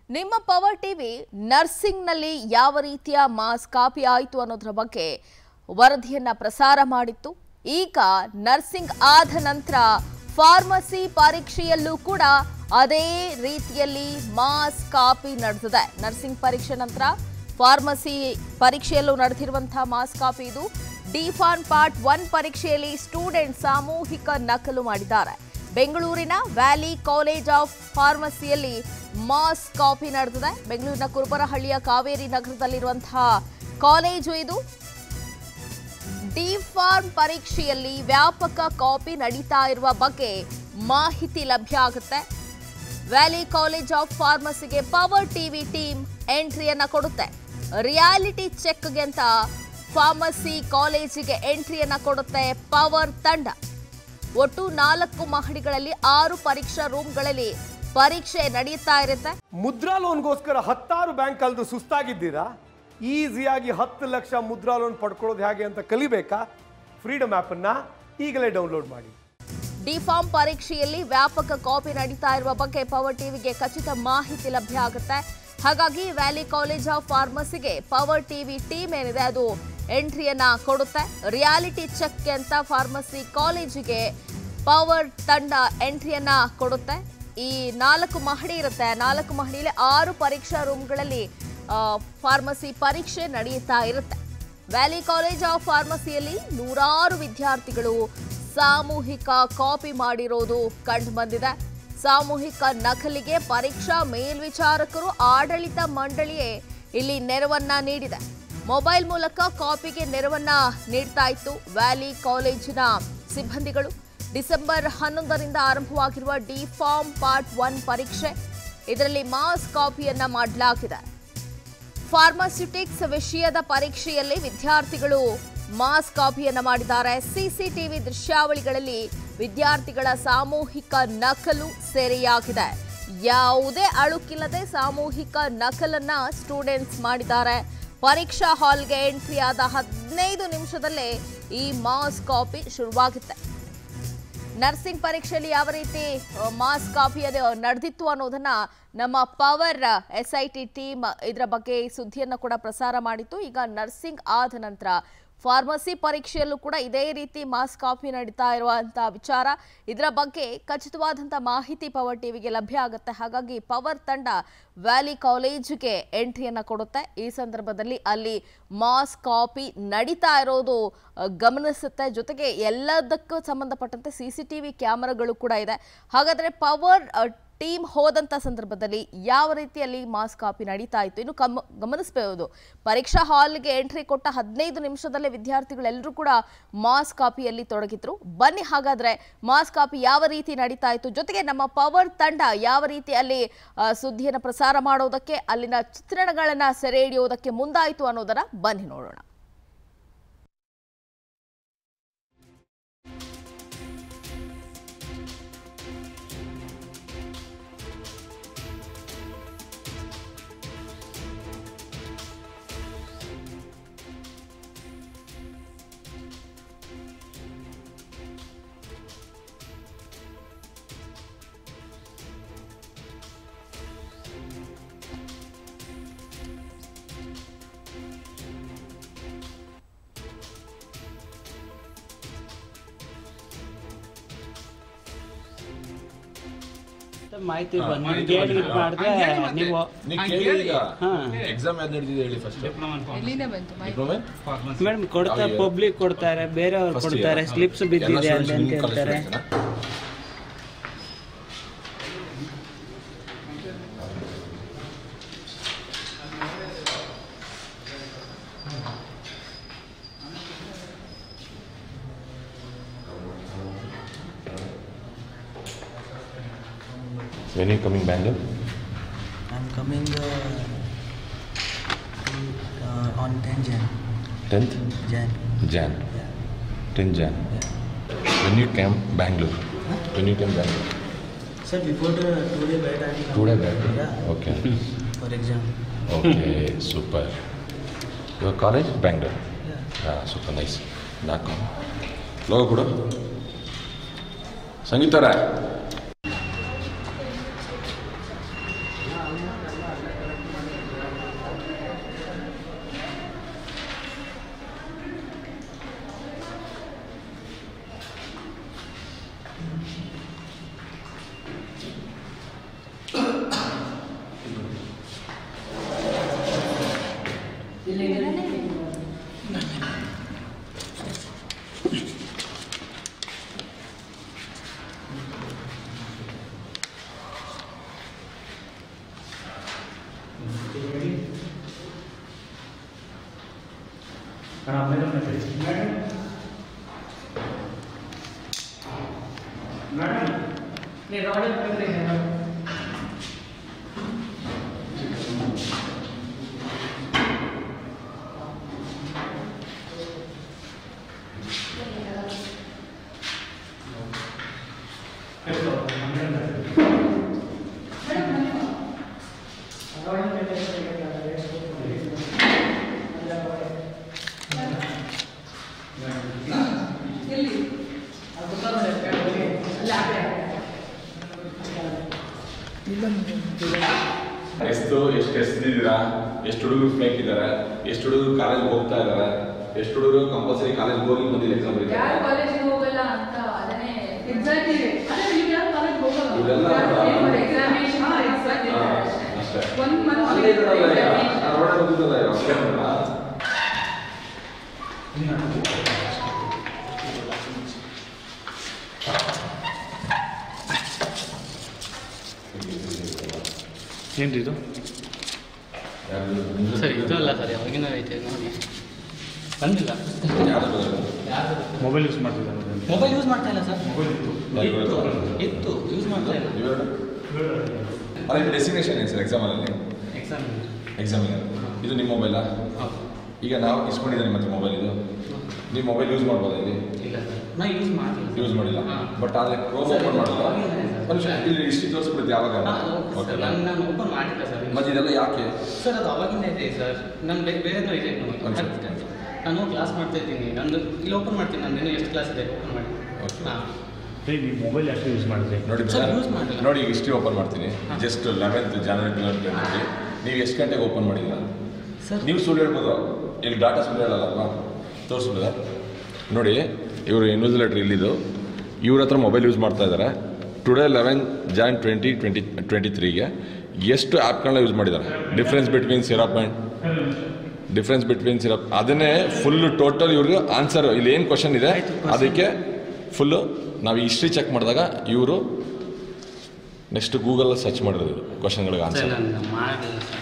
ನಿಮ್ಮ power TV ನರ್ಸಿಂಗ್ನಲ್ಲಿ ಯಾವ ರೀತಿಯ ಮಾಸ್ ಕಾಪಿ ಆಯಿತು ಅನ್ನೋದ್ರ ಬಗ್ಗೆ ವರದಿಯನ್ನ ಪ್ರಸಾರ ಮಾಡಿತ್ತು ಈಗ ನರ್ಸಿಂಗ್ ಆದ ನಂತರ ಫಾರ್ಮಸಿ ಪರೀಕ್ಷೆಯಲ್ಲೂ ಕೂಡ ಅದೇ ರೀತಿಯಲ್ಲಿ ಮಾಸ್ ಕಾಪಿ ನಡೆದಿದೆ ನರ್ಸಿಂಗ್ ಪರೀಕ್ಷೆ ನಂತರ ಫಾರ್ಮಸಿ ಪರೀಕ್ಷೆಯಲ್ಲೂ ನಡೆದಿರುವಂತಹ ಮಾಸ್ ಕಾಪಿ ಇದು ಡಿಫಾನ್ ಪಾರ್ಟ್ ಒನ್ ಪರೀಕ್ಷೆಯಲ್ಲಿ ಸ್ಟೂಡೆಂಟ್ ಸಾಮೂಹಿಕ ನಕಲು ಮಾಡಿದ್ದಾರೆ ಬೆಂಗಳೂರಿನ ವ್ಯಾಲಿ ಕಾಲೇಜ್ ಆಫ್ ಫಾರ್ಮಸಿಯಲ್ಲಿ ಮಾಸ್ ಕಾಪಿ ನಡೆದಿದೆ ಬೆಂಗಳೂರಿನ ಕುರುಬರಹಳ್ಳಿಯ ಕಾವೇರಿ ನಗರದಲ್ಲಿರುವಂತಹ ಕಾಲೇಜು ಇದು ಡಿ ಫಾರ್ಮ್ ಪರೀಕ್ಷೆಯಲ್ಲಿ ವ್ಯಾಪಕ ಕಾಪಿ ನಡೀತಾ ಇರುವ ಬಗ್ಗೆ ಮಾಹಿತಿ ಲಭ್ಯ ಆಗುತ್ತೆ ವ್ಯಾಲಿ ಕಾಲೇಜ್ ಆಫ್ ಫಾರ್ಮಸಿಗೆ ಪವರ್ ಟಿವಿ ಟೀಮ್ ಎಂಟ್ರಿಯನ್ನ ಕೊಡುತ್ತೆ ರಿಯಾಲಿಟಿ ಚೆಕ್ಗೆ ಅಂತ ಫಾರ್ಮಸಿ ಕಾಲೇಜಿಗೆ ಎಂಟ್ರಿಯನ್ನ ಕೊಡುತ್ತೆ ಪವರ್ ತಂಡ ಒಟ್ಟು ನಾಲ್ಕು ಮಹಡಿಗಳಲ್ಲಿ ಆರು ಪರೀಕ್ಷಾ ರೂಮ್ಗಳಲ್ಲಿ ಪರೀಕ್ಷೆ ನಡೆಯುತ್ತಾ ಇರುತ್ತೆ ಮುದ್ರಾ ಲೋನ್ಗೋಸ್ಕರ ಹತ್ತಾರು ಬ್ಯಾಂಕ್ ಕಲ್ದು ಸುಸ್ತಾಗಿದ್ದೀರಾ ಈಸಿಯಾಗಿ ಹತ್ತು ಲಕ್ಷ ಮುದ್ರಾ ಲೋನ್ ಪಡ್ಕೊಳ್ಳೋದು ಹೇಗೆ ಅಂತ ಕಲಿಬೇಕಾ ಫ್ರೀಡಮ್ ಆ್ಯಪನ್ನು ಈಗಲೇ ಡೌನ್ಲೋಡ್ ಮಾಡಿ ಡಿಫಾರ್ಮ್ ಪರೀಕ್ಷೆಯಲ್ಲಿ ವ್ಯಾಪಕ ಕಾಪಿ ನಡೀತಾ ಇರುವ ಬಗ್ಗೆ ಪವರ್ ಟಿವಿಗೆ ಖಚಿತ ಮಾಹಿತಿ ಲಭ್ಯ ಆಗುತ್ತೆ ಹಾಗಾಗಿ ವ್ಯಾಲಿ ಕಾಲೇಜ್ ಆಫ್ ಫಾರ್ಮಸಿಗೆ ಪವರ್ ಟಿವಿ ಟೀಮ್ ಏನಿದೆ ಅದು ಎಂಟ್ರಿಯನ್ನ ಕೊಡುತ್ತೆ ರಿಯಾಲಿಟಿ ಚೆಕ್ ಅಂತ ಫಾರ್ಮಸಿ ಕಾಲೇಜಿಗೆ ಪವರ್ ತಂಡ ಎಂಟ್ರಿಯನ್ನ ಕೊಡುತ್ತೆ ಈ ನಾಲ್ಕು ಮಹಡಿ ಇರುತ್ತೆ ನಾಲ್ಕು ಮಹಡಿಯಲ್ಲಿ ಆರು ಪರೀಕ್ಷಾ ರೂಮ್ಗಳಲ್ಲಿ ಆ, ಫಾರ್ಮಸಿ ಪರೀಕ್ಷೆ ನಡೆಯುತ್ತಾ ಇರುತ್ತೆ ವ್ಯಾಲಿ ಕಾಲೇಜ್ ಆಫ್ ಫಾರ್ಮಸಿಯಲ್ಲಿ ನೂರಾರು ವಿದ್ಯಾರ್ಥಿಗಳು ಸಾಮೂಹಿಕ ಕಾಪಿ ಮಾಡಿರೋದು ಕಂಡು ಬಂದಿದೆ ಸಾಮೂಹಿಕ ನಕಲಿಗೆ ಪರೀಕ್ಷಾ ಮೇಲ್ವಿಚಾರಕರು ಆಡಳಿತ ಮಂಡಳಿಯೇ ಇಲ್ಲಿ ನೆರವನ್ನ ನೀಡಿದೆ ಮೊಬೈಲ್ ಮೂಲಕ ಕಾಪಿಗೆ ನೆರವನ್ನ ನೀಡ್ತಾ ಇತ್ತು ವ್ಯಾಲಿ ಕಾಲೇಜಿನ ಸಿಬ್ಬಂದಿಗಳು ಡಿಸೆಂಬರ್ ಹನ್ನೊಂದರಿಂದ ಆರಂಭವಾಗಿರುವ ಡಿ ಫಾರ್ಮ್ ಪಾರ್ಟ್ ಒನ್ ಪರೀಕ್ಷೆ ಇದರಲ್ಲಿ ಮಾಸ್ ಕಾಪಿಯನ್ನ ಮಾಡಲಾಗಿದೆ ಫಾರ್ಮಾಸ್ಯುಟಿಕ್ಸ್ ವಿಷಯದ ಪರೀಕ್ಷೆಯಲ್ಲಿ ವಿದ್ಯಾರ್ಥಿಗಳು ಮಾಸ್ ಕಾಪಿಯನ್ನ ಮಾಡಿದ್ದಾರೆ ಸಿಸಿಟಿವಿ ದೃಶ್ಯಾವಳಿಗಳಲ್ಲಿ ವಿದ್ಯಾರ್ಥಿಗಳ ಸಾಮೂಹಿಕ ನಕಲು ಸೆರೆಯಾಗಿದೆ ಯಾವುದೇ ಅಳುಕಿಲ್ಲದೆ ಸಾಮೂಹಿಕ ನಕಲನ್ನ ಸ್ಟೂಡೆಂಟ್ಸ್ ಮಾಡಿದ್ದಾರೆ ಪರೀಕ್ಷಾ ಹಾಲ್ಗೆ ಎಂಟ್ರಿ ಆದ ಹದಿನೈದು ನಿಮಿಷದಲ್ಲೇ ಈ ಮಾಸ್ ಕಾಪಿ ಶುರುವಾಗುತ್ತೆ ನರ್ಸಿಂಗ್ ಪರೀಕ್ಷೆಯಲ್ಲಿ ಯಾವ ರೀತಿ ಅಹ್, ಮಾಸ್ ಕಾಪಿ ಅದು ನಡೆದಿತ್ತು ಅನ್ನೋದನ್ನ ನಮ್ಮ power S I T team ಇದರ ಬಗ್ಗೆ ಈ ಸುದ್ದಿಯನ್ನು ಕೂಡ ಪ್ರಸಾರ ಮಾಡಿತ್ತು ಈಗ ನರ್ಸಿಂಗ್ ಆದ ನಂತರ ಫಾರ್ಮಸಿ ಪರೀಕ್ಷೆಯಲ್ಲೂ ಕೂಡ ಇದೇ ರೀತಿ ಮಾಸ್ ಕಾಪಿ ನಡೀತಾ ಇರುವಂತ ವಿಚಾರ ಇದರ ಬಗ್ಗೆ ಖಚಿತವಾದಂಥ ಮಾಹಿತಿ ಪವರ್ ಟಿವಿಗೆ ಲಭ್ಯ ಆಗುತ್ತೆ ಹಾಗಾಗಿ ಪವರ್ ತಂಡ ವ್ಯಾಲಿ ಕಾಲೇಜಿಗೆ ಎಂಟ್ರಿಯನ್ನ ಕೊಡುತ್ತೆ ಈ ಸಂದರ್ಭದಲ್ಲಿ ಅಲ್ಲಿ ಮಾಸ್ ಕಾಪಿ ನಡೀತಾ ಇರೋದು ಅಹ್, ಗಮನಿಸುತ್ತೆ ಜೊತೆಗೆ ಎಲ್ಲದಕ್ಕೂ ಸಂಬಂಧಪಟ್ಟಂತೆ ಸಿ ಸಿ ಟಿ ವಿ ಕ್ಯಾಮರಾಗಳು ಕೂಡ ಇದೆ ಹಾಗಾದ್ರೆ ಪವರ್ ಟೀಮ್ ಹೋದಂಥ ಸಂದರ್ಭದಲ್ಲಿ ಯಾವ ರೀತಿಯಲ್ಲಿ ಮಾಸ್ ಕಾಪಿ ನಡೀತಾ ಇತ್ತು ಇನ್ನು ಕಮ್ ಗಮನಿಸಬಹುದು ಪರೀಕ್ಷಾ ಹಾಲ್ಗೆ ಎಂಟ್ರಿ ಕೊಟ್ಟ ಹದಿನೈದು ನಿಮಿಷದಲ್ಲೇ ವಿದ್ಯಾರ್ಥಿಗಳೆಲ್ಲರೂ ಕೂಡ ಮಾಸ್ ಕಾಪಿಯಲ್ಲಿ ತೊಡಗಿದ್ರು ಬನ್ನಿ ಹಾಗಾದ್ರೆ ಮಾಸ್ ಕಾಪಿ ಯಾವ ರೀತಿ ನಡೀತಾ ಇತ್ತು ಜೊತೆಗೆ ನಮ್ಮ ಪವರ್ ತಂಡ ಯಾವ ರೀತಿ ಅಲ್ಲಿ ಆ, ಸುದ್ದಿಯನ್ನು ಪ್ರಸಾರ ಮಾಡೋದಕ್ಕೆ ಅಲ್ಲಿನ ಚಿತ್ರಣಗಳನ್ನ ಸೆರೆ ಹಿಡಿಯೋದಕ್ಕೆ ಮುಂದಾಯಿತು ಅನ್ನೋದನ್ನ ಬನ್ನಿ ನೋಡೋಣ ಮಾಹಿತಿ ಬಂದು ಕೇಳಿ ಇದು ಮಾಡಿದ್ರೆ ನೀವು ನೀವು ಕೇಳಿ ಈಗ ಹಾ. ಎಕ್ಸಾಮ್ ಯಾವ್ದು ನಡೆದಿದೆ ಹೇಳಿ ಫಸ್ಟ್ ಡಿಪ್ಲೊಮೆ ಮೇಡಮ್ ಕೊಡ್ತಾರೆ ಪಬ್ಲಿಕ್ ಕೊಡ್ತಾರೆ ಬೇರೆಯವ್ರು ಕೊಡ್ತಾರೆ ಸ್ಲಿಪ್ಸ್ ಬಿದ್ದಿದೆ ಅಲ್ಲಿ ಅಂತ ಹೇಳ್ತಾರೆ when you coming Bangalore I'm coming uh, uh, on 10 Jan. Tenth Jan. Jan ten Jan when you came Bangalore when you came Bangalore Sir, before the two day back, I two day back Yeah, okay for exam. Okay super your college Bangalore Yeah. ಹಾಂ super nice ನಾಲ್ಕು ಲೋಗ ಕೊಡು ಸಂಗೀತರ ಎಷ್ಟು ಎಷ್ಟು ಎಸ್ದಿದ್ದೀರಾ ಎಷ್ಟು ಹುಡುಗರು fake ಇದ್ದಾರೆ ಎಷ್ಟು ಹುಡುಗರು ಕಾಲೇಜ್ಗೆ ಹೋಗ್ತಾ ಇದ್ದಾರೆ ಎಷ್ಟು ಹುಡುಗರು ಕಂಪಲ್ಸರಿ ಕಾಲೇಜ್ಗೆ ಹೋಗಿ ಬಂದಿಲ್ಲ ಎಕ್ಸಾಮ್ ಯಾರು ಬರೀತಾರೆ ಕಾಲೇಜಿಗೆ ಹೋಗಲ್ಲ ಅಂತ ಅದನ್ನೇ ಎಕ್ಸಾಕ್ಟ್ಲಿ ಅದೇ ನೀವು ಯಾರು ಕಾಲೇಜ್ ಹೋಗಲ್ಲ ಇವೆಲ್ಲ ಎಕ್ಸಾಮಿನೇಷನ್ ಹಾ, ಅಷ್ಟೇ ಒಂದ್ month ಅಲ್ಲೇ ಇದ್ದಾರಲ್ಲ ಈಗ, ನಾನು ಒಳಗೆ ಬಂದಿದ್ದಲ್ಲ ಈಗ, ಕೇಳೋಣ. ಏನ್ರಿ ಇದು ಯಾರು ನಿಮ್ದು? ಸರ್ ಇದು ಅಲ್ಲ ಸರ್ ಯಾವಾಗಿನ ಐತೆ ನೋಡಿ ಬಂದಿಲ್ಲ ಯಾರು ಬಂದಿಲ್ಲ? ಮೊಬೈಲ್ ಯೂಸ್ ಮಾಡ್ತಿದ್ದಾರೆ ಮೊಬೈಲ್ ಯೂಸ್ ಮಾಡ್ತಾ ಇಲ್ಲ ಸರ್ ಯಾರು ಇತ್ತು ಬಂದಿಲ್ಲ? ಇತ್ತು ಯೂಸ್ ಮಾಡ್ತಾ ಇಲ್ಲ ಇವೆರಡು? ಅಲ್ಲ ಇದು ಡೆಸಿಗ್ನೇಷನ್ ಏನು ಸರ್ ಎಕ್ಸಾಮಲ್ಲಿ ಎಕ್ಸಾಮ್ ಎಕ್ಸಾಮಿನ ಇದು ನಿಮ್ಮ ಮೊಬೈಲಾ ಹೌದು ಈಗ ನಾವು ಇಸ್ಕೊಂಡಿದ್ದೇನೆ ಮತ್ತೆ ಮೊಬೈಲ್ ಇದು ನೀವು ಮೊಬೈಲ್ ಯೂಸ್ ಮಾಡ್ಬೋದಾ ಇಲ್ಲಿ ಇಲ್ಲ ಸರ್ ನಾ ಯೂಸ್ ಮಾಡಿಲ್ಲ ಯೂಸ್ ಮಾಡಿಲ್ಲ ಹಾಂ. ಬಟ್ ಆದರೆ ಕ್ರೋಮ್ ಸರ್, ಓಪನ್ ಮಾಡಿಲ್ಲ ಅವಾಗಿಂದನೇ ಸರ್. ಒಂದು ನಿಮಿಷ, ಇಲ್ಲಿ ಹಿಸ್ಟ್ರಿ ತೋರಿಸ್ಬಿಡುತ್ತೆ ಯಾವಾಗ ಓಕೆ ನಾನು ನಾನು ಓಪನ್ ಮಾಡಿಲ್ಲ ಸರ್ ಮತ್ತೆ ಇದೆಲ್ಲ ಯಾಕೆ ಸರ್ ಅದು ಅವಾಗಿಂದ ಇದೆ ಸರ್ ನಾನು ಬೇರೆ ಬೇರೆನೂ ಇದೆ ನೋಡಿ. ಒಂದು ನಿಮಿಷ. ನಾನು ಕ್ಲಾಸ್ ಮಾಡ್ತಾ ಇದ್ದೀನಿ ನಂದು ಇಲ್ಲಿ ಓಪನ್ ಮಾಡ್ತೀನಿ ನಾನು ಇನ್ನೂ ಎಷ್ಟು ಕ್ಲಾಸ್ ಇದೆ ಓಪನ್ ಮಾಡಿ Okay. ಹಾಂ ನೀವು ಮೊಬೈಲ್ ಯಾಕೆ ಯೂಸ್ ಮಾಡಿದ್ರಿ ನೋಡಿ ಸರ್, brother, use ಮಾಡಿಲ್ಲ. ನೋಡಿ ಈಗ ಹಿಸ್ಟ್ರಿ ಓಪನ್ ಮಾಡ್ತೀನಿ just eleventh January two thousand twenty ನೀವು ಎಷ್ಟು ಗಂಟೆಗೆ ಓಪನ್ ಮಾಡಿದ್ದೀರಾ ಸರ್ ನೀವು ಸುಳ್ಳು ಹೇಳ್ಬೋದು ಇಲ್ಲಿ ಡಾಟಾ ಸುಳ್ಳು ಹೇಳಲ್ಲ ತೋರಿಸ್ಬೋದಾ ನೋಡಿ ಇವರು ಇನ್ವಿಜಿಲೇಟರ್ ಇಲ್ಲಿದ್ದು ಇವ್ರ ಹತ್ರ ಮೊಬೈಲ್ ಯೂಸ್ ಮಾಡ್ತಾ ಇದ್ದಾರೆ today eleven Jan twenty twenty twenty ತ್ರೀಗೆ ಎಷ್ಟು ಆ್ಯಪ್ಗಳನ್ನ ಯೂಸ್ ಮಾಡಿದ್ದಾರೆ difference between syrup and difference between syrup ಅದನ್ನೇ ಫುಲ್ಲು ಟೋಟಲ್ ಇವ್ರಿಗೆ ಆನ್ಸರ್ ಇಲ್ಲಿ ಏನು ಕ್ವಶನ್ ಇದೆ ಅದಕ್ಕೆ ಫುಲ್ಲು ನಾವು ಹಿಸ್ಟ್ರಿ ಚೆಕ್ ಮಾಡಿದಾಗ ಇವರು ನೆಕ್ಸ್ಟ್ ಗೂಗಲಲ್ಲಿ ಸರ್ಚ್ ಮಾಡಿರೋದು ಇದು ಕ್ವಶನ್ಗಳಿಗೆ ಸರ್ ಆನ್ಸರ್ ನಾನು ಮಾಡಿಲ್ಲ ಸರ್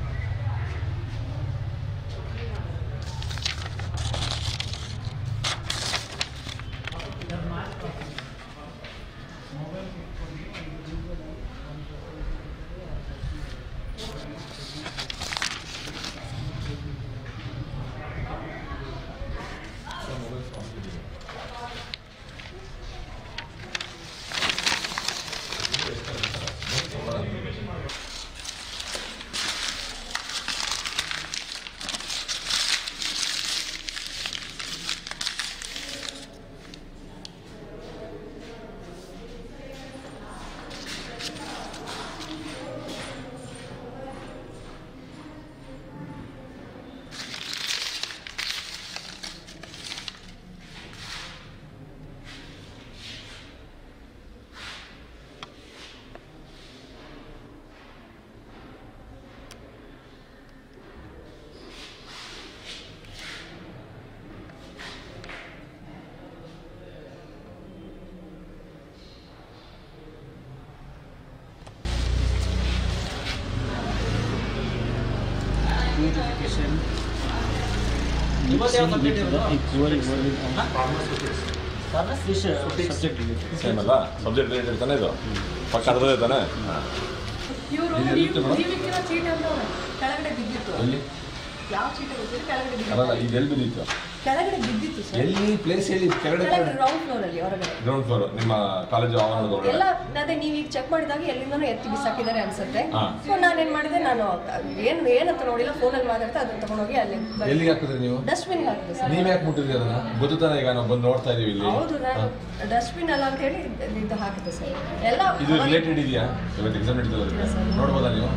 notification. ಸಬ್ಜೆಕ್ಟ್ ಇದೆ ಸೇಮ್ ಅಲ್ಲ ಸಬ್ಜೆಕ್ಟ್ ರಿಲೇಟೆಡ್ ತಾನೇ ಇದು ಪಕ್ಕ ಅದರದೇ ತಾನೇ ಇವರು ಇದು ನೀವು ಎಲ್ಲಿತ್ತು ಮೇಡಮ್? ನೀವಿಕ್ಕಿರೋ ಚೀಟಿ ಅಂತವ್ರೆ ಕೆಳಗಡೆ ಬಿದ್ದಿತ್ತು ಎಲ್ಲಿ ಯಾವ ಚೀಟಿ ಗೊತ್ತಿಲ್ಲ ಕೆಳಗಡೆ ಬಿದ್ದಿತ್ತು ಅಲ್ಲ ಇದು ಎಲ್ಲಿ ಬಿದ್ದಿತ್ತು ಕೆಳಗಡೆ ಬಿದ್ದಿತ್ತು ಸರ್ ಎಲ್ಲಿ ಪ್ಲೇಸ್ ಎಲ್ಲಿ ಕೆಳಗಡೆ ಕೆಳಗಡೆ ರೌಂಡ್ ಫ್ಲೋರ್ ಅಲ್ಲಿ ಹೊರಗಡೆ ಗ್ರೌಂಡ್ ಫ್ಲೋರ್ ನಿಮ್ಮ ಕಾಲೇಜು ಆವರಣದ ಎಲ್ಲ ಅದೇ ನೀವು ಈಗ ಚೆಕ್ ಮಾಡಿದಾಗ ಎಲ್ಲಿಂದನೂ ಎತ್ತಿ ಬಿಸಾಕಿದ್ದಾರೆ ಅನ್ಸುತ್ತೆ ಹಾ. ಸೊ ನಾನೇನ್ ಮಾಡಿದೆ ನಾನು ಏನು ಏನಂತ ನೋಡಿಲ್ಲ ಫೋನಲ್ಲಿ ಮಾತಾಡ್ತಾ ಅದನ್ನ ತಗೊಂಡೋಗಿ ಅಲ್ಲಿ ಎಲ್ಲಿಗೆ ಹಾಕಿದ್ರಿ ನೀವು ಡಸ್ಟ್ಬಿನ್ ಹಾಕಿದೆ ಸರ್ ನೀವ್ ಯಾಕೆ ಮುಟ್ಟಿದ್ರಿ ಅದನ್ನ ಗೊತ್ತು ತಾನೇ ಈಗ ನಾವು ಬಂದು ನೋಡ್ತಾ ಇದೀವಿ ಇಲ್ಲಿ ಹೌದು ನಾನು ಡಸ್ಟ್ಬಿನ್ ಅಲ್ಲ ಅಂತ ಹೇಳಿ ಇದು ಹಾಕಿದೆ ಸರ್ ಎಲ್ಲ ಇದು ರಿಲೇಟೆಡ್ ಇದೆಯಾ ಇವತ್ತು ಎಕ್ಸಾಮ್ ನಡೀತದೆ ನೋಡ್ಬೋದಾ ನೀವು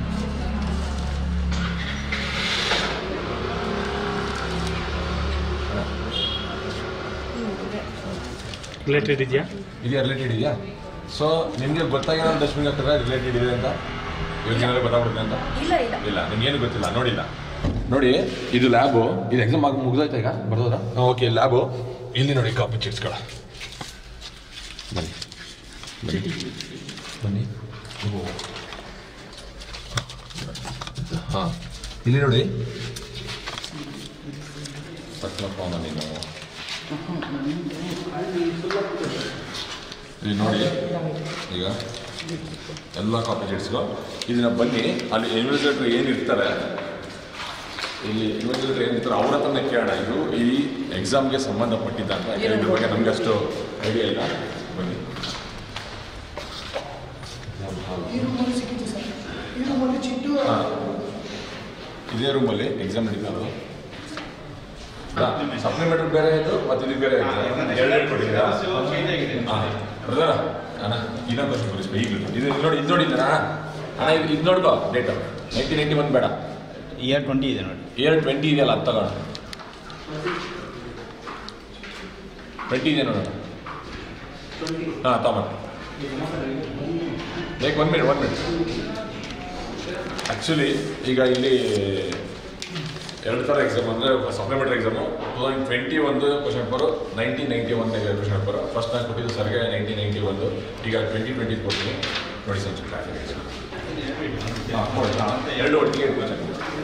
ಹ್ಮ್, ಇದೆ. ರಿಲೇಟೆಡ್ ಇದೆಯಾ ಇದೆಯಾ ರಿಲೇಟೆಡ್ ಇದೆಯಾ ಸೊ ನಿಮಗೆ ಗೊತ್ತಾಗಿರೋ ಡಸ್ಟ್ಬಿನ್ ಹಾಕಿದ್ರೆ ರಿಲೇಟೆಡ್ ಇದೆ ಅಂತ ಇವ್ರಿಗೆ ಏನಾದ್ರು ಗೊತ್ತಾಗ್ಬಿಡುತ್ತೆ ಅಂತ ಇಲ್ಲ ಇಲ್ಲ ಇಲ್ಲ ನಿಮ್ಗೇನು ಗೊತ್ತಿಲ್ಲ ನೋಡಿಲ್ಲ ನೋಡಿ ಇದು ಲ್ಯಾಬು ಇದು ಎಕ್ಸಾಮ್ ಆಗಿ ಮುಗ್ದೋಯ್ತಾ ಈಗ ಬರ್ದೋದಾ ಓಕೆ ಲ್ಯಾಬು ಇಲ್ಲಿ ನೋಡಿ ಕಾಪಿ ಚಿಟ್ಸ್ಗಳ ಬನ್ನಿ ಬನ್ನಿ ಬನ್ನಿ ನೀವು ಹಾಂ ಇಲ್ಲಿ ನೋಡಿ ತಕ್ಷಣ ಫೋನ ನೀನು ಇಲ್ಲಿ ನೋಡಿ ಈಗ ಎಲ್ಲ ಕಾಪಿ ಶೀಟ್ಸ್ಗೂ ಇದನ್ನ ಬನ್ನಿ ಅಲ್ಲಿ ಇನ್ವೆಸ್ಟಿಗೇಟರ್ ಏನಿರ್ತಾರೆ ಇಲ್ಲಿ ಇನ್ವೆಸ್ಟಿಗೇಟರ್ ಏನಿರ್ತಾರೆ ಅವ್ರ ಹತ್ರನೇ ಕೇಳೋಣ ಇದು ಈ ಎಕ್ಸಾಮ್ಗೆ ಸಂಬಂಧಪಟ್ಟಿದ್ದ ಅಂತ ಯಾಕಂದ್ರೆ ಇದ್ರ ಬಗ್ಗೆ ನಮ್ಗೆ ಅಷ್ಟು ಐಡಿಯಾ ಇಲ್ಲ ಬನ್ನಿ ಹಾಂ ಇದೇ ರೂಮಲ್ಲಿ ಎಕ್ಸಾಮ್ ನಡೀತದೆ ಸಪ್ಲಿಮೆಂಟರಿ ಬೇರೆ ಆಯಿತು ಮತ್ತು ಇದು ಬೇರೆ ಆಯಿತು ಎರಡೆರಡು ಕೊಟ್ಟಿದ್ದೀರಾ ಹಾಂ ಬ್ರದರ್ ಅಣ್ಣ ಇನ್ನೊಂದು ವರ್ಷ ತೋರಿಸ್ಬೇಕು ಈಗ ಇದು ಇದು ನೋಡಿ ಇದು ನೋಡಿದ್ದೀರಾ ಅಣ್ಣ ಇದು ಇದು ನೋಡ್ಕೋ ಡೇಟು ನೈನ್ಟೀನ್ ನೈಂಟಿ ಒನ್ ಬೇಡ ಇಯರ್ ಟ್ವೆಂಟಿ ಇದೆ ನೋಡಿ ಇಯರ್ ಟ್ವೆಂಟಿ ಇದೆಯಲ್ಲ ಅದು ತಗೋಣ ಟ್ವೆಂಟಿ ಇದೆ ನೋಡೋಣ ಹಾಂ ತಗೊಂಡು like one minute one minute actually ಈಗ ಇಲ್ಲಿ ಎರಡು ಥರ ಎಕ್ಸಾಮ್ ಅಂದರೆ supplementary exam two thousand twenty ಒಂದು question paper nineteen ninety one question paper first ನಾನು ಕೊಟ್ಟಿದ್ದು ಸರ್ಗೆ ನೈನ್ಟೀನ್ ನೈಂಟಿ ಒಂದು ಈಗ ಟ್ವೆಂಟಿ ಟ್ವೆಂಟಿ ಕೊಡ್ತೀನಿ ನೋಡಿ ಸರ್ ಕ್ಲಾರಿಫಿಕೇಶನ್ ಹಾಂ ನೋಡಿ ಹಾಂ ಎರಡು ಒಟ್ಟಿಗೆ ಕ್ವಶನ್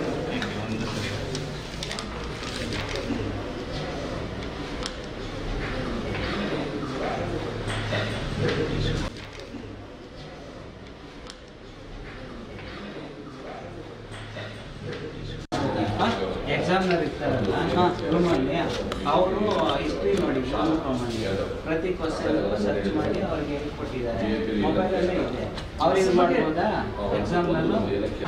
ಎಕ್ಸಾಮ್ನರ್ ಇರ್ತಾರಲ್ಲ ರೂಮಲ್ಲಿ ಅವರು ಹಿಸ್ಟ್ರಿ ನೋಡಿ ಮಾಡಿ ಪ್ರತಿ ಕ್ವಶನ್ ಸರ್ಚ್ ಮಾಡಿ ಅವ್ರಿಗೆ ಹೇಳ್ಕೊಟ್ಟಿದ್ದಾರೆ ಮೊಬೈಲಲ್ಲೇ ಇದೆ ಅವ್ರು ಇದು ಮಾಡ್ಬೋದಾ ಎಕ್ಸಾಮ್ನಲ್ಲೂ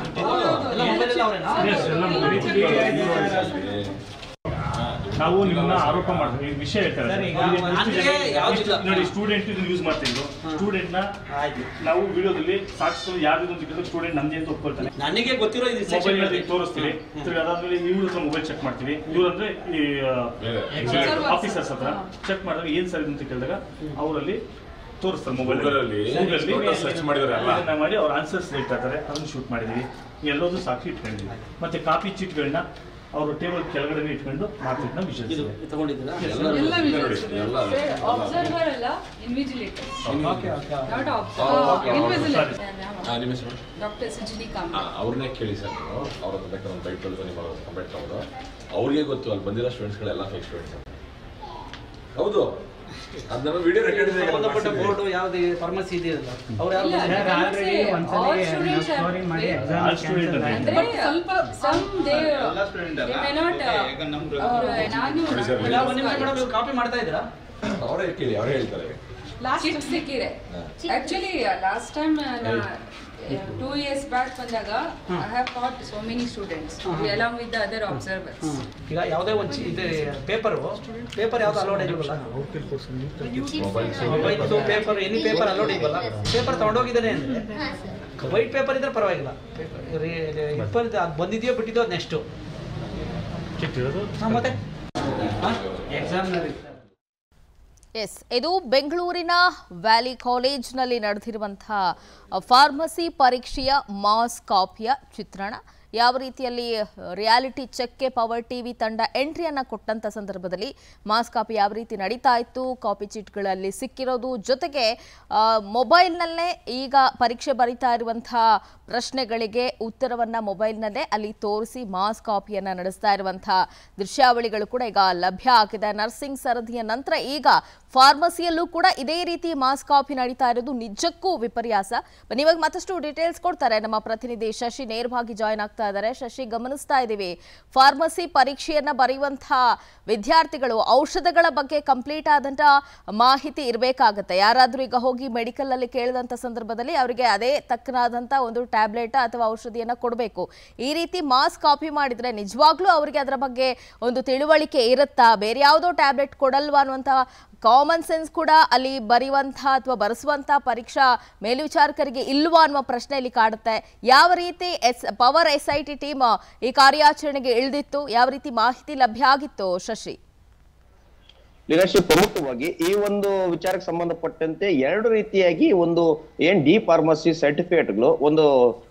ನಾವು ನಿಮ್ಮನ್ನ ಆರೋಪ ಮಾಡ್ತೀವಿ ಈ ವಿಷಯ ಹೇಳ್ತಾರೆ ಸರ್, ಈಗ ಈಗ ಎಷ್ಟು ಅಂದ್ರೆ ಜನ- ಯಾವ್ದಿಲ್ಲ. ಎಷ್ಟು- ನೋಡಿ ಸ್ಟೂಡೆಂಟ್ ಇದನ್ನ ಯೂಸ್ ಮಾಡ್ತಿದ್ರು ಸ್ಟೂಡೆಂಟ್ ನ ಆಯ್ತು ನಾವು ವಿಡಿಯೋದಲ್ಲಿ ಸಾಕ್ಷಿ ಯಾವ್ದು ಅಂತ ಸ್ಟೂಡೆಂಟ್ ನಮ್ದೇ ಅಂತ ಒಪ್ಕೊಳ್ತಾನೆ ನನಗೆ ಗೊತ್ತಿರೋ ಇದು ಮೊಬೈಲ್ section ನಲ್ಲಿ ಇದೆ. ತೋರಿಸ್ತೀವಿ ತಿರ್ಗಿ ಅದಾದ್ಮೇಲೆ ಇವ್ರ ಹತ್ರ ಮೊಬೈಲ್ ಚೆಕ್ ಮಾಡ್ತೀವಿ ಇವ್ರ ಅಂದ್ರೆ ಈ ಬೇರೆ. ಆಫೀಸರ್ಸ್ ಹತ್ರ ಚೆಕ್ ಮಾಡಿದಾಗ ಏನ್ ಸರ್ ಇದು ಅಂತ ಕೇಳಿದಾಗ ಅವರಲ್ಲಿ ತೋರಿಸ್ತಾರೆ ಮೊಬೈಲ್ Google-ಅಲ್ಲಿ total search ಮಾಡಿದ್ದಾರೆ ಅಲ್ಲ? ಮಾಡಿ ಅವ್ರ ಆನ್ಸರ್ಸ್ ಹೇಳ್ತಾ ಇರ್ತಾರೆ ಅದನ್ನ ಶೂಟ್ ಮಾಡಿದೀವಿ ಎಲ್ಲೋದು ಸಾಕ್ಷಿ ಇಟ್ಕೊಂಡಿದೀವಿ ಮತ್ತೆ ಕಾಪಿ ಚೀಟ್ಗಳನ್ನ ಅವರು ಟೇಬಲ್ ಕೆಳಗಡೆ ಇಟ್ಕೊಂಡು ಮಾರ್ಕೆಟ್ನ ಇದು ವಿಷಯ ತಗೊಂಡಿದ್ದೀರಾ ಎಲ್ಲ ನೋಡಿ ಎಲ್ಲ ಅಬ್ಸರ್ವರ್ ಅಲ್ಲ invigilator okay okay not okay. Invigilator ಹಾಂ ನಿಮ್ಮ ಹೆಸರು ಡಾಕ್ಟರ್ ಸುಜಿನಿ ಕಾಮ್ ಆ, ಅವ್ರನ್ನೇ ಕೇಳಿ ಸರ್ ನೀವು ಅವ್ರ ಹತ್ರ ಬೇಕಾದ್ರೆ ಒಂದು ಬೈಕ್ ತೊಳೆದು ನಿಮ್ಮ ಕಂಪ್ಲೇಂಟ್ ತಗೊಂಡು ಅವ್ರಿಗೆ ಗೊತ್ತು ಅಲ್ಲಿ ಬಂದಿರೋ ಸ್ಟೂಡೆಂಟ್ಸ್ಗಳೆಲ್ಲ ಫೇಕ್ ಸ್ಟೂಡೆಂಟ್ಸ್ ಹೌದು ಅದು ನಮ್ಮ ವಿಡಿಯೋ ಸಂಬಂಧಪಟ್ಟ ರೆಕಾರ್ಡ್ ಬೋರ್ಡು ಯಾವ್ದು ಫಾರ್ಮಸಿ ಇದೆಯಲ್ಲ ಅವ್ರು ಯಾರು ಇಲ್ಲ, ಬಂದಿದ್ದಾರೆ? ಆಲ್ರೆಡಿ ಒಂದ್ಸಲಿ ಸ್ಟೋರಿ ಮಾಡಿ All student ಅದೇ. ಅಂದ್ರೆ ಸ್ವಲ್ಪ ಸಮ್ ದೇ ಎಲ್ಲ ಸ್ಟೂಡೆಂಟ್ ಅಲ್ಲ They may not, ಮತ್ತೆ ಈಗ ನಮ್ಮ ನಾನು ನೋಡಿ sir, ಈಗ ಒಂದು ನಿಮಿಷ ಮೇಡಮ್ ನೀವು ಕಾಪಿ ಮಾಡ್ತಾ ಇದ್ದೀರಾ ಅವರೇ ಕೇಳಿ ಅವರೇ ಹೇಳ್ತಾರೆ ಚಿಟ್ ಸಿಕ್ಕಿದೆ actually last time two years back ಬಂದಾಗ I have caught so many students along with the other observers ಈಗ ಯಾವುದೇ ಒಂದು ಚಿ- ಇದು ಪೇಪರು ಪೇಪರ್ ಯಾವ್ದು ಅಲೋಡ್ ಇಲ್ವಲ್ಲ mobile white paper any paper allowed ಇಲ್ವಲ್ಲ ಪೇಪರ್ ತಗೊಂಡೋಗಿದ್ದಾನೆ ಅಂದ್ರೆ ವೈಟ್ ಪೇಪರ್ ಇದ್ರೆ ಪರವಾಗಿಲ್ಲ ಪೇಪರ್ ಅದು ಬಂದಿದೆಯೋ ಬಿಟ್ಟಿದೆಯೋ ಅದು ನೆಕ್ಸ್ಟು ಹಾಂ ಮತ್ತೆ ಎಕ್ಸಾಮ್ನಲ್ಲಿ ಎಸ್ ಇದು ಬೆಂಗಳೂರಿನ ವ್ಯಾಲಿ ಕಾಲೇಜ್ನಲ್ಲಿ ನಡೆದಿರುವಂತಹ ಫಾರ್ಮಸಿ ಪರೀಕ್ಷೆಯ ಮಾಸ್ ಕಾಪಿಯ ಚಿತ್ರಣ ಯಾವ ರೀತಿಯಲ್ಲಿ ರಿಯಾಲಿಟಿ ಚೆಕ್ಗೆ ಪವರ್ ಟಿವಿ ತಂಡ ಎಂಟ್ರಿಯನ್ನು ಕೊಟ್ಟಂತ ಸಂದರ್ಭದಲ್ಲಿ ಮಾಸ್ ಕಾಪಿ ಯಾವ ರೀತಿ ನಡೀತಾ ಇತ್ತು ಕಾಪಿ ಚೀಟ್ಗಳಲ್ಲಿ ಸಿಕ್ಕಿರೋದು ಜೊತೆಗೆ ಆ, ಮೊಬೈಲ್ನಲ್ಲೇ ಈಗ ಪರೀಕ್ಷೆ ಬರಿತಾ ಇರುವಂತಹ ಪ್ರಶ್ನೆಗಳಿಗೆ ಉತ್ತರವನ್ನ ಮೊಬೈಲ್ನಲ್ಲೇ ಅಲ್ಲಿ ತೋರಿಸಿ ಮಾಸ್ ಕಾಪಿಯನ್ನ ನಡೆಸ್ತಾ ಇರುವಂತಹ ದೃಶ್ಯಾವಳಿಗಳು ಕೂಡ ಈಗ ಲಭ್ಯ ಆಗಿದೆ ನರ್ಸಿಂಗ್ ಸರದಿಯ ನಂತರ ಈಗ ಫಾರ್ಮಸಿಯಲ್ಲೂ ಕೂಡ ಇದೇ ರೀತಿ ಮಾಸ್ ಕಾಪಿ ನಡೀತಾ ಇರೋದು ನಿಜಕ್ಕೂ ವಿಪರ್ಯಾಸ ಬನ್ನಿ ಇವಾಗ ಮತ್ತಷ್ಟು ಡೀಟೇಲ್ಸ್ ಕೊಡ್ತಾರೆ ನಮ್ಮ ಪ್ರತಿನಿಧಿ ಶಶಿ ನೇರವಾಗಿ ಜಾಯ್ನ್ ಆಗ್ತಾ ಇದ್ದಾರೆ ಶಶಿ ಗಮನಿಸ್ತಾ ಇದ್ದೀವಿ ಫಾರ್ಮಸಿ ಪರೀಕ್ಷೆಯನ್ನ ಬರೆಯುವಂತಹ ವಿದ್ಯಾರ್ಥಿಗಳು ಔಷಧಗಳ ಬಗ್ಗೆ ಕಂಪ್ಲೀಟ್ ಆದಂತ ಮಾಹಿತಿ ಇರಬೇಕಾಗತ್ತೆ ಯಾರಾದ್ರೂ ಈಗ ಹೋಗಿ ಮೆಡಿಕಲ್ ಅಲ್ಲಿ ಕೇಳಿದಂತ ಸಂದರ್ಭದಲ್ಲಿ ಅವರಿಗೆ ಅದೇ ತಕ್ಕನಾದಂತ ಒಂದು ಟ್ಯಾಬ್ಲೆಟ್ ಅಥವಾ ಔಷಧಿಯನ್ನ ಕೊಡಬೇಕು ಈ ರೀತಿ ಮಾಸ್ ಕಾಪಿ ಮಾಡಿದ್ರೆ ನಿಜವಾಗ್ಲೂ ಅವರಿಗೆ ಅದರ ಬಗ್ಗೆ ಒಂದು ತಿಳುವಳಿಕೆ ಇರುತ್ತಾ ಬೇರೆ ಯಾವುದೋ ಟ್ಯಾಬ್ಲೆಟ್ ಕೊಡಲ್ವಾ ಅನ್ನುವಂಥ ಕಾಮನ್ ಸೆನ್ಸ್ ಕೂಡ ಅಲ್ಲಿ ಬರೆಯುವಂಥ ಅಥವಾ ಬರೆಸುವಂಥ ಪರೀಕ್ಷಾ ಮೇಲ್ವಿಚಾರಕರಿಗೆ ಇಲ್ವಾ ಅನ್ನುವ ಪ್ರಶ್ನೆ ಇಲ್ಲಿ ಕಾಡುತ್ತೆ ಯಾವ ರೀತಿ S power S I T team ಈ ಕಾರ್ಯಾಚರಣೆಗೆ ಇಳಿದಿತ್ತು ಯಾವ ರೀತಿ ಮಾಹಿತಿ ಲಭ್ಯ ಆಗಿತ್ತು ಶಶಿ ಲೀಡರ್ಶಿಪ್ ಪ್ರಮುಖವಾಗಿ ಈ ಒಂದು ವಿಚಾರಕ್ಕೆ ಸಂಬಂಧಪಟ್ಟಂತೆ ಎರಡು ರೀತಿಯಾಗಿ ಒಂದು ಏನ್ ಡಿ ಫಾರ್ಮಸಿ ಸರ್ಟಿಫಿಕೇಟ್ಗಳು ಒಂದು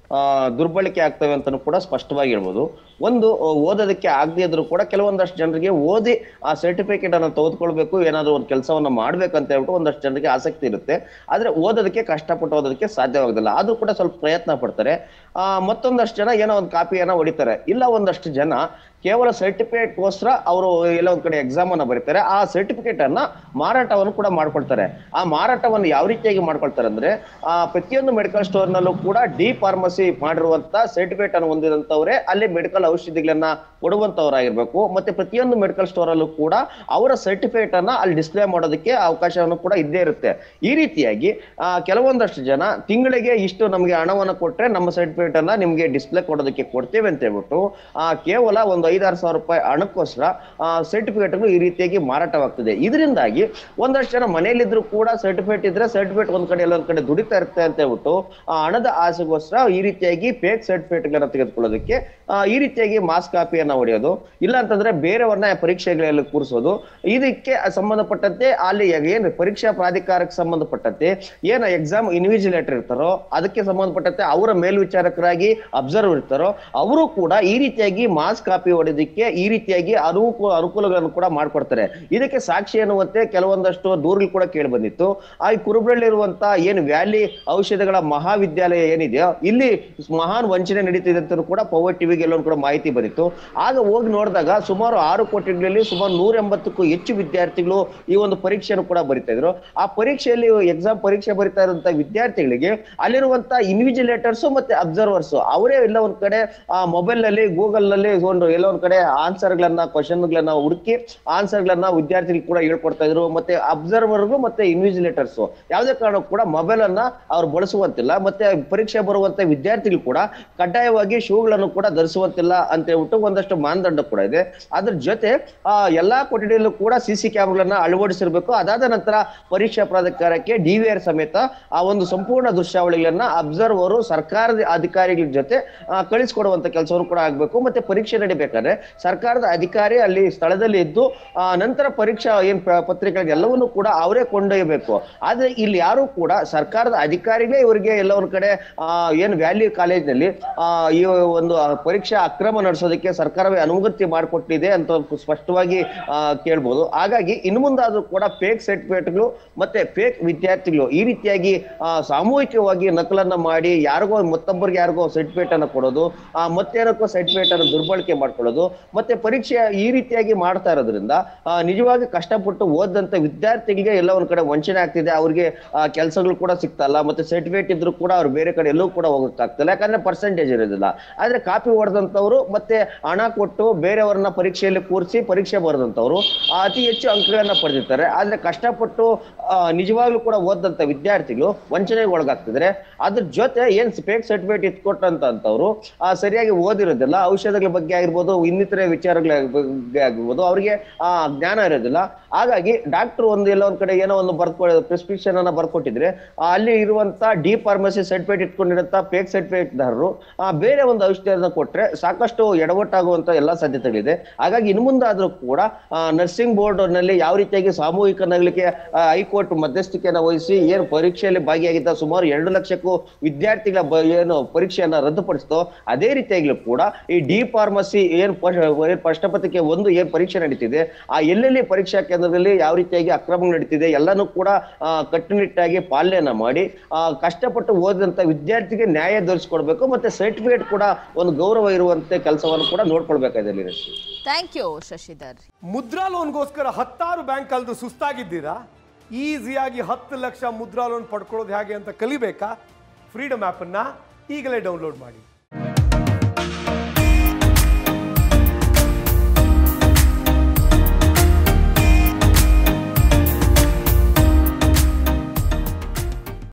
ಆ, ದುರ್ಬಳಕೆ ಆಗ್ತವೆ ಅಂತಲೂ ಕೂಡ ಸ್ಪಷ್ಟವಾಗಿ ಹೇಳ್ಬೋದು ಒಂದು ಆ, ಓದೋದಕ್ಕೆ ಆಗದೇ ಇದ್ರು ಕೂಡ ಕೆಲವೊಂದಷ್ಟು ಜನರಿಗೆ ಓದಿ ಆ ಸರ್ಟಿಫಿಕೇಟ್ ಅನ್ನು ತೆಗೆದುಕೊಳ್ಬೇಕು ಏನಾದ್ರು ಒಂದು ಕೆಲಸವನ್ನ ಮಾಡ್ಬೇಕಂತ ಹೇಳ್ಬಿಟ್ಟು ಒಂದಷ್ಟು ಜನರಿಗೆ ಆಸಕ್ತಿ ಇರುತ್ತೆ ಆದ್ರೆ ಓದೋದಕ್ಕೆ ಕಷ್ಟಪಟ್ಟು ಓದೋದಕ್ಕೆ ಸಾಧ್ಯವಾಗೋದಿಲ್ಲ ಆದ್ರೂ ಕೂಡ ಸ್ವಲ್ಪ ಪ್ರಯತ್ನ ಪಡ್ತಾರೆ ಆ ಮತ್ತೊಂದಷ್ಟು ಜನ ಏನೋ ಒಂದು ಕಾಪಿಯನ್ನ ಹೊಡಿತಾರೆ ಇಲ್ಲ ಒಂದಷ್ಟು ಜನ ಕೇವಲ ಸರ್ಟಿಫಿಕೇಟ್ಗೋಸ್ಕರ ಅವರು ಎಲ್ಲ ಒಂದ್ ಕಡೆ ಎಕ್ಸಾಮ್ ಅನ್ನ ಬರೀತಾರೆ ಆ ಸರ್ಟಿಫಿಕೇಟ್ ಅನ್ನ ಮಾರಾಟವನ್ನು ಕೂಡ ಮಾಡ್ಕೊಳ್ತಾರೆ ಆ ಮಾರಾಟವನ್ನು ಯಾವ ರೀತಿಯಾಗಿ ಮಾಡ್ಕೊಳ್ತಾರೆ ಅಂದ್ರೆ ಆ ಪ್ರತಿಯೊಂದು ಮೆಡಿಕಲ್ ಸ್ಟೋರ್ ನಲ್ಲೂ ಕೂಡ ಡಿ ಫಾರ್ಮಸಿ ಮಾಡಿರುವಂತ ಸರ್ಟಿಫಿಕೇಟ್ ಅನ್ನು ಹೊಂದಿದಂತವರೇ ಅಲ್ಲಿ ಮೆಡಿಕಲ್ ಔಷಧಿಗಳನ್ನ ಕೊಡುವಂತವರಾಗಿರ್ಬೇಕು ಮತ್ತೆ ಪ್ರತಿಯೊಂದು ಮೆಡಿಕಲ್ ಸ್ಟೋರ್ ಅಲ್ಲೂ ಕೂಡ ಅವರ ಸರ್ಟಿಫಿಕೇಟ್ ಅನ್ನ ಅಲ್ಲಿ ಡಿಸ್ಪ್ಲೇ ಮಾಡೋದಕ್ಕೆ ಅವಕಾಶವನ್ನು ಕೂಡ ಇದ್ದೇ ಇರುತ್ತೆ ಈ ರೀತಿಯಾಗಿ ಆ, ಕೆಲವೊಂದಷ್ಟು ಜನ ತಿಂಗಳಿಗೆ ಇಷ್ಟು ನಮಗೆ ಹಣವನ್ನು ಕೊಟ್ರೆ ನಮ್ಮ ಸರ್ಟಿಫಿಕೇಟ್ ಅನ್ನ ನಿಮ್ಗೆ ಡಿಸ್ಪ್ಲೇ ಕೊಡೋದಕ್ಕೆ ಕೊಡ್ತೇವೆ ಅಂತ ಹೇಳ್ಬಿಟ್ಟು ಆ, ಕೇವಲ ಒಂದು ಐದಾರು ಸಾವಿರ ರೂಪಾಯಿ ಹಣಕ್ಕೋಸ್ಕರ ಸರ್ಟಿಫಿಕೇಟ್ಗಳು ಈ ರೀತಿಯಾಗಿ ಮಾರಾಟವಾಗ್ತದೆ ಇದರಿಂದಾಗಿ ಒಂದಷ್ಟು ಜನ ಮನೆಯಲ್ಲಿದ್ರು ಕೂಡ ಸರ್ಟಿಫಿಕೇಟ್ ಇದ್ರೆ ಸರ್ಟಿಫಿಕೇಟ್ ಒಂದ್ ಕಡೆ ಎಲ್ಲೊಂದ್ ಕಡೆ ದುಡಿತಾ ಇರುತ್ತೆ ಅಂತ ಹೇಳ್ಬಿಟ್ಟು ಆ ಹಣದ ಆಸೆಗೋಸ್ಕರ ಈ ರೀತಿಯಾಗಿ ಫೇಕ್ ಸರ್ಟಿಫಿಕೇಟ್ಗಳನ್ನ ತೆಗೆದುಕೊಳ್ಳೋದಕ್ಕೆ ಆ, ಈ ರೀತಿಯಾಗಿ ಮಾಸ್ ಕಾಪಿಯನ್ನ ಹೊಡೆಯೋದು ಇಲ್ಲ ಅಂತಂದ್ರೆ ಬೇರೆಯವ್ರನ್ನ ಪರೀಕ್ಷೆಗಳಲ್ಲಿ ಕೂರಿಸೋದು ಇದಕ್ಕೆ ಸಂಬಂಧಪಟ್ಟಂತೆ ಅಲ್ಲಿ ಏನ್ ಪರೀಕ್ಷಾ ಪ್ರಾಧಿಕಾರಕ್ಕೆ ಸಂಬಂಧಪಟ್ಟಂತೆ ಏನ ಎಕ್ಸಾಮ್ ಇನ್ವಿಜಿಲೇಟರ್ ಇರ್ತಾರೋ ಅದಕ್ಕೆ ಸಂಬಂಧಪಟ್ಟಂತೆ ಅವರ ಮೇಲ್ವಿಚಾರಕರಾಗಿ ಅಬ್ಸರ್ವ್ ಇರ್ತಾರೋ ಅವರು ಕೂಡ ಈ ರೀತಿಯಾಗಿ ಮಾಸ್ ಕಾಪಿ ಹೊಡೆದಕ್ಕೆ ಈ ರೀತಿಯಾಗಿ ಅನುಕೂಲ ಅನುಕೂಲಗಳನ್ನು ಕೂಡ ಮಾಡ್ಕೊಡ್ತಾರೆ ಇದಕ್ಕೆ ಸಾಕ್ಷಿ ಎನ್ನುವಂತೆ ಕೆಲವೊಂದಷ್ಟು ದೂರಗಳು ಕೂಡ ಕೇಳಿ ಬಂದಿತ್ತು ಆ ಈ ಕುರುಬ್ರಳ್ಳಿರುವಂತ ಏನು ವ್ಯಾಲಿ ಔಷಧಗಳ ಮಹಾವಿದ್ಯಾಲಯ ಏನಿದೆಯೋ ಇಲ್ಲಿ ಮಹಾನ್ ವಂಚನೆ ನಡೀತಿದೆ ಅಂತ ಕೂಡ ಪವರ್ ಟಿವಿಗೆ ಎಲ್ಲೊಂದು ಕೂಡ ಮಾಹಿತಿ ಬಂದಿತ್ತು ಆಗ ಹೋಗಿ ನೋಡಿದಾಗ ಸುಮಾರು ಆರು ಕೋಟಿಗಳಲ್ಲಿ ಸುಮಾರು ನೂರ ಎಂಬತ್ತಕ್ಕೂ ಹೆಚ್ಚು ವಿದ್ಯಾರ್ಥಿಗಳು ಈ ಒಂದು ಪರೀಕ್ಷೆಯನ್ನು ಕೂಡ ಬರಿತಾ ಇದ್ರು ಆ ಪರೀಕ್ಷೆಯಲ್ಲಿ ಎಕ್ಸಾಮ್ ಪರೀಕ್ಷೆ ಬರಿತಾ ಇರುವಂತ ವಿದ್ಯಾರ್ಥಿಗಳಿಗೆ ಅಲ್ಲಿರುವಂತ ಇನ್ವಿಜಿಲೇಟರ್ಸ್ ಮತ್ತೆ ಅಬ್ಸರ್ವರ್ಸ್ ಅವರೇ ಎಲ್ಲ ಒಂದ್ ಕಡೆ ಆ ಮೊಬೈಲ್ ನಲ್ಲಿ ಗೂಗಲ್ ನಲ್ಲಿ ಒಂದು ಎಲ್ಲ ಒಂದ್ ಕಡೆ ಆನ್ಸರ್ ಗಳನ್ನ ಕ್ವಶನ್ ಗಳನ್ನ ಹುಡುಕಿ ಆನ್ಸರ್ ಗಳನ್ನ ವಿದ್ಯಾರ್ಥಿಗಳಿಗೆ ಕೂಡ ಹೇಳ್ಕೊಡ್ತಾ ಇದ್ರು ಮತ್ತೆ ಅಬ್ಸರ್ವರ್ಗೂ ಮತ್ತೆ ಇನ್ವಿಜಿಲೇಟರ್ಸ್ ಯಾವುದೇ ಕಾರಣಕ್ಕೂ ಕೂಡ ಮೊಬೈಲ್ ಅನ್ನ ಅವ್ರು ಬಳಸುವಂತಿಲ್ಲ ಮತ್ತೆ ಪರೀಕ್ಷೆ ಬರುವಂತ ವಿದ್ಯಾರ್ಥಿಗಳು ಕೂಡ ಕಡ್ಡಾಯವಾಗಿ ಶೂಗಳನ್ನು ಕೂಡ ಧರಿಸುವಂತಿಲ್ಲ ಅಂತ ಹೇಳ್ಬಿಟ್ಟು ಒಂದಷ್ಟು ಮಾನದಂಡ ಕೂಡ ಇದೆ ಅದ್ರ ಜೊತೆ ಆ ಎಲ್ಲಾ ಕೊಠಡಿಯಲ್ಲೂ ಕೂಡ ಸಿ ಸಿ ಕ್ಯಾಮ್ರಾಗಳನ್ನ ಅಳವಡಿಸಿರ್ಬೇಕು ಅದಾದ ನಂತರ ಪರೀಕ್ಷಾ ಪ್ರಾಧಿಕಾರಕ್ಕೆ ಡಿವಿಆರ್ ಸಮೇತ ಆ ಒಂದು ಸಂಪೂರ್ಣ ದೃಶ್ಯಾವಳಿಗಳನ್ನ ಅಬ್ಸರ್ವರ್ ಸರ್ಕಾರದ ಅಧಿಕಾರಿಗಳ ಜೊತೆ ಆ, ಕಳಿಸ್ಕೊಡುವಂತ ಕೆಲಸವನ್ನು ಕೂಡ ಆಗ್ಬೇಕು ಮತ್ತೆ ಪರೀಕ್ಷೆ ನಡಿಬೇಕಾದ್ರೆ ಸರ್ಕಾರದ ಅಧಿಕಾರಿ ಅಲ್ಲಿ ಸ್ಥಳದಲ್ಲಿ ಇದ್ದು ಆ, ನಂತರ ಪರೀಕ್ಷಾ ಏನ್ ಪ- ಪತ್ರಿಕೆಗಳು ಎಲ್ಲವನ್ನೂ ಕೂಡ ಅವರೇ ಕೊಂಡೊಯ್ಯಬೇಕು ಆದ್ರೆ ಇಲ್ಲಿ ಯಾರು ಕೂಡ ಸರ್ಕಾರದ ಅಧಿಕಾರಿಗಳೇ ಇವರಿಗೆ ಎಲ್ಲ ಒಂದ್ ಕಡೆ ಆ, ಏನ್ ವ್ಯಾಲಿ ಕಾಲೇಜ್ನಲ್ಲಿ ಆ, ಈ ಒಂದು ಪರೀಕ್ಷಾ ಅಕ್ರಮ ನಡೆಸೋದಕ್ಕೆ ಸರ್ಕಾರವೇ ಅನುಮತಿ ಮಾಡಿಕೊಟ್ಟಿದೆ ಅಂತ ಸ್ಪಷ್ಟವಾಗಿ ಆ, ಕೇಳ್ಬೋದು ಹಾಗಾಗಿ ಇನ್ನು ಮುಂದಾದ್ರೂ ಕೂಡ ಫೇಕ್ ಸರ್ಟಿಫಿಕೇಟ್ಗಳು ಮತ್ತೆ ಫೇಕ್ ವಿದ್ಯಾರ್ಥಿಗಳು ಈ ರೀತಿಯಾಗಿ ಆ, ಸಾಮೂಹಿಕವಾಗಿ ನಕಲನ್ನ ಮಾಡಿ ಯಾರಿಗೋ ಮತ್ತೊಬ್ಬರಿಗೆ ಯಾರಿಗೋ ಸರ್ಟಿಫಿಕೇಟ್ ಅನ್ನ ಕೊಡೋದು ಆ, ಮತ್ತೇನಕ್ಕೋ ಸರ್ಟಿಫಿಕೇಟ್ ಅನ್ನು ದುರ್ಬಳಕೆ ಮಾಡ್ಕೊಳ್ಳೋದು ಮತ್ತೆ ಪರೀಕ್ಷೆ ಈ ರೀತಿಯಾಗಿ ಮಾಡ್ತಾ ಇರೋದ್ರಿಂದ ಆ, ನಿಜವಾಗಿ ಕಷ್ಟಪಟ್ಟು ಓದಂತ ವಿದ್ಯಾರ್ಥಿಗಳಿಗೆ ಎಲ್ಲ ಒಂದ್ ಕಡೆ ವಂಚನೆ ಆಗ್ತಿದೆ ಅವ್ರಿಗೆ ಕೆಲಸಗಳು ಕೂಡ ಸಿಗ್ತಲ್ಲ ಮತ್ತೆ ಸರ್ಟಿಫಿಕೇಟ್ ಇದ್ರು ಕೂಡ ಅವ್ರು ಬೇರೆ ಕಡೆ ಎಲ್ಲೂ ಕೂಡ ಹೋಗಕ್ಕಾಗ್ತಿಲ್ಲ ಯಾಕಂದ್ರೆ ಪರ್ಸೆಂಟೇಜ್ ಇರೋದಿಲ್ಲ ಆದ್ರೆ ಕಾಪಿ ಹೊಡೆದಂತವ್ರು ಮತ್ತೆ ಹಣ ಕೊಟ್ಟು ಬೇರೆಯವ್ರನ್ನ ಪರೀಕ್ಷೆಯಲ್ಲಿ ಕೂರಿಸಿ ಪರೀಕ್ಷೆ ಬರೆದಂತವ್ರು ಅತಿ ಹೆಚ್ಚು ಅಂಕಗಳನ್ನ ಪಡೆದಿರ್ತಾರೆ ಆದ್ರೆ ಕಷ್ಟಪಟ್ಟು ಆ, ನಿಜವಾಗ್ಲೂ ಕೂಡ ಓದಂತ ವಿದ್ಯಾರ್ಥಿಗಳು ವಂಚನೆಗೆ ಒಳಗಾಗ್ತಿದ್ರೆ ಅದ್ರ ಜೊತೆ ಏನ್ ಫೇಕ್ ಸರ್ಟಿಫಿಕೇಟ್ ಇಟ್ಕೊಟ್ಟಂತವ್ರು ಆ ಸರಿಯಾಗಿ ಓದಿರೋದಿಲ್ಲ ಔಷಧಗಳ ಬಗ್ಗೆ ಆಗಿರ್ಬೋದು ಇನ್ನಿತರೆ ವಿಚಾರಗಳ ಬಗ್ಗೆ ಆಗಿರ್ಬೋದು ಅವ್ರಿಗೆ ಆ ಜ್ಞಾನ ಇರೋದಿಲ್ಲ ಹಾಗಾಗಿ ಡಾಕ್ಟರ್ ಒಂದು ಎಲ್ಲ ಒಂದ್ ಕಡೆ ಏನೋ ಒಂದು ಬರ್ಕೊ ಪ್ರಿಸ್ಕ್ರಿಪ್ಷನ್ ಅನ್ನ ಬರ್ಕೊಟ್ಟಿದ್ರೆ ಆ, ಅಲ್ಲಿ ಇರುವಂತ ಡಿ ಫಾರ್ಮಸಿ ಸರ್ಟಿಫಿಕೇಟ್ ಇಟ್ಕೊಂಡಿರಂತ ಫೇಕ್ ಸರ್ಟಿಫಿಕೇಟ್ ದಾರರು ಆ, ಬೇರೆ ಒಂದು ಔಷಧಿಯನ್ನ ಕೊಟ್ರೆ ಸಾಕಷ್ಟು ಎಡವಟ್ಟಾಗುವಂತ ಎಲ್ಲಾ ಸಾಧ್ಯತೆಗಳಿದೆ ಹಾಗಾಗಿ ಇನ್ನು ಮುಂದಾದ್ರೂ ಕೂಡ ನರ್ಸಿಂಗ್ ಬೋರ್ಡ್ ನಲ್ಲಿ ಯಾವ ರೀತಿಯಾಗಿ ಸಾಮೂಹಿಕ ನಗಲಿಕ್ಕೆ ಹೈಕೋರ್ಟ್ ಮಧ್ಯಸ್ಥಿಕೆಯನ್ನ ವಹಿಸಿ ಏನು ಪರೀಕ್ಷೆಯಲ್ಲಿ ಭಾಗಿಯಾಗಿದ್ದ ಸುಮಾರು ಎರಡು ಲಕ್ಷಕ್ಕೂ ವಿದ್ಯಾರ್ಥಿಗಳ ಬ- ಏನು ಪರೀಕ್ಷೆಯನ್ನ ರದ್ದುಪಡಿಸ್ತೋ ಅದೇ ರೀತಿಯಾಗ್ಲೂ ಕೂಡ ಈ ಡಿ ಫಾರ್ಮಸಿ ಏನ್ ಪ- ಏನ್ ಪ್ರಶ್ನಪತ್ರಿಕೆ ಒಂದು ಏನ್ ಪರೀಕ್ಷೆ ನಡೀತಿದೆ ಆ ಎಲ್ಲೆಲ್ಲಿ ಪರೀಕ್ಷಾ ಕೇಂದ್ರದಲ್ಲಿ ಯಾವ ರೀತಿಯಾಗಿ ಅಕ್ರಮ ನಡೀತಿದೆ ಎಲ್ಲಾನು ಕೂಡ ಆ, ಕಟ್ಟುನಿಟ್ಟಾಗಿ ಪಾಲನೆಯನ್ನ ಮಾಡಿ ಆ, ಕಷ್ಟಪಟ್ಟು ಓದಿದಂತ ವಿದ್ಯಾರ್ಥಿಗೆ ನ್ಯಾಯ ದೊರಕಿಸ್ಕೊಡ್ಬೇಕು ಮತ್ತೆ ಸರ್ಟಿಫಿಕೇಟ್ ಕೂಡ ಒಂದು ಗೌರವ ಇರುವಂತೆ ಕೆಲಸವನ್ನು ಕೂಡ ನೋಡ್ಕೊಳ್ಬೇಕಾಗಿದೆ ಲೀರಜ್ ಥ್ಯಾಂಕ್ ಯು ಶಶಿಧರ್ ಮುದ್ರಾ ಲೋನ್ಗೋಸ್ಕರ ಹತ್ತಾರು ಬ್ಯಾಂಕ್ ಕಲ್ದು ಸುಸ್ತಾಗಿದ್ದೀರಾ ಈಸಿಯಾಗಿ ಹತ್ತು ಲಕ್ಷ ಮುದ್ರಾ ಲೋನ್ ಪಡ್ಕೊಳ್ಳೋದು ಹೇಗೆ ಅಂತ ಕಲಿಬೇಕಾ ಫ್ರೀಡಮ್ ಆ್ಯಪನ್ನು ಈಗಲೇ ಡೌನ್ಲೋಡ್ ಮಾಡಿ